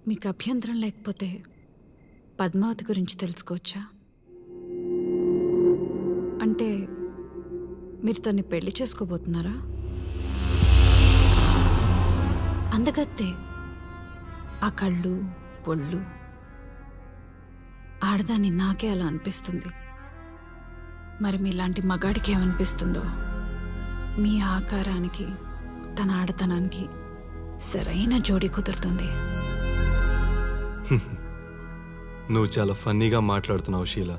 మీకు అభ్యంతరం లేకపోతే పద్మావతి గురించి తెలుసుకోవచ్చా అంటే మీరు తన్ని పెళ్లి చేసుకోబోతున్నారా అందగత్తే ఆ కళ్ళు పొళ్ళు ఆడదాన్ని నాకే అలా అనిపిస్తుంది మరి మీలాంటి మగాడికి ఏమనిపిస్తుందో మీ ఆకారానికి తన ఆడతనానికి సరైన జోడి కుదురుతుంది నువ్వు చాలా ఫన్నీగా మాట్లాడుతున్నావు షీలా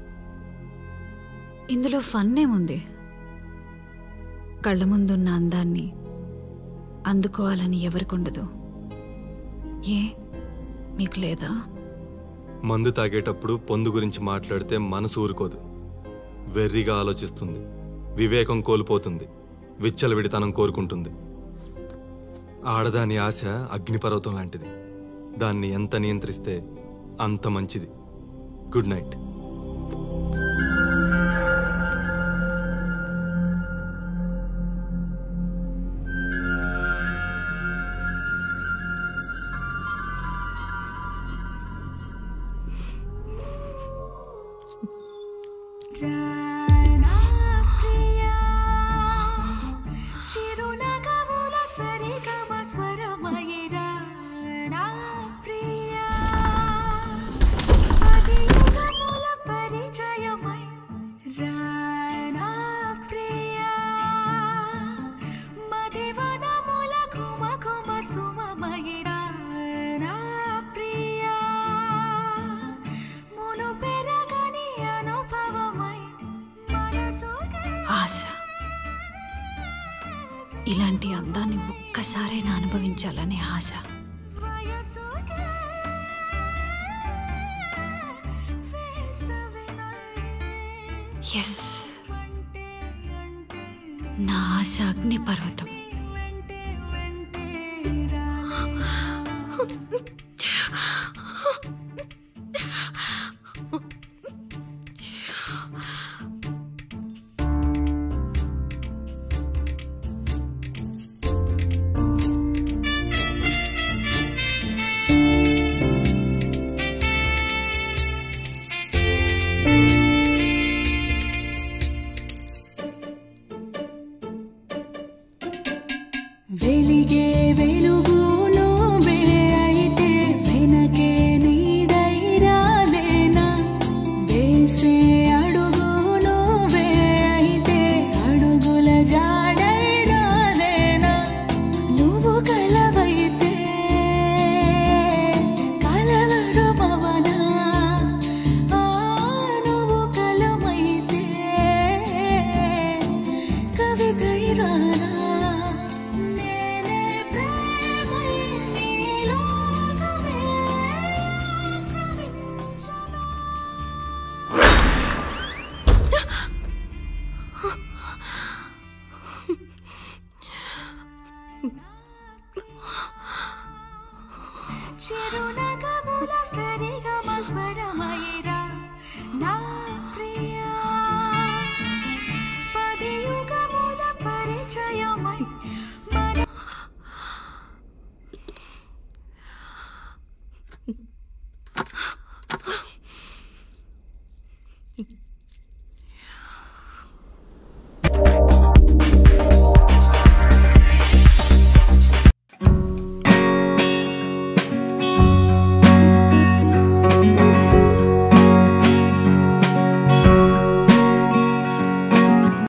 ఇందులో ఫన్ ఏముంది కళ్ళ ముందున్న అందాన్ని అందుకోవాలని ఎవరికుండదు ఏ మీకు లేదా మందు తాగేటప్పుడు పొందు గురించి మాట్లాడితే మనసు ఊరుకోదు వెర్రిగా ఆలోచిస్తుంది వివేకం కోల్పోతుంది విచ్చలవిడితనం కోరుకుంటుంది ఆడదాని ఆశ అగ్నిపర్వతం లాంటిది దాన్ని ఎంత నియంత్రిస్తే అంత మంచిది గుడ్ నైట్ చిరునగవుల సరిగమ స్వరమయిరా నా ప్రియా పది యుగముల పరిచయమై రానా ప్రియా మదివనముల ఘుమ ఘుమ సుమమయిరా నా ప్రియా మును పెరగని అనుభవమై మనసుగా ఆశ ఇలాంటి అందాన్ని ఒక్కసారైనా అనుభవించాలనే ఆశ వయసుగా వేసవినై ఎస్ అంటే అంటే నా ఆశ అగ్ని పర్వతం వెంటే వెంటే రా వెలిగే వెలుగు నువ్వే అయితే వెనకే నీడై రాలేనా వేసే అడుగు నువ్వే అయితే అడుగుల జాడై రాలేనా నువ్వు కలవైతే కలవరమవనా ఆ నువ్వు కలమైతే కవితై రానా నేనే ప్రేమై నీలోకమే ఆక్రమించనా చిరునగముల సరిగమ స్వరమయిరా నా ప్రియా పది యుగముల పరిచయమై మన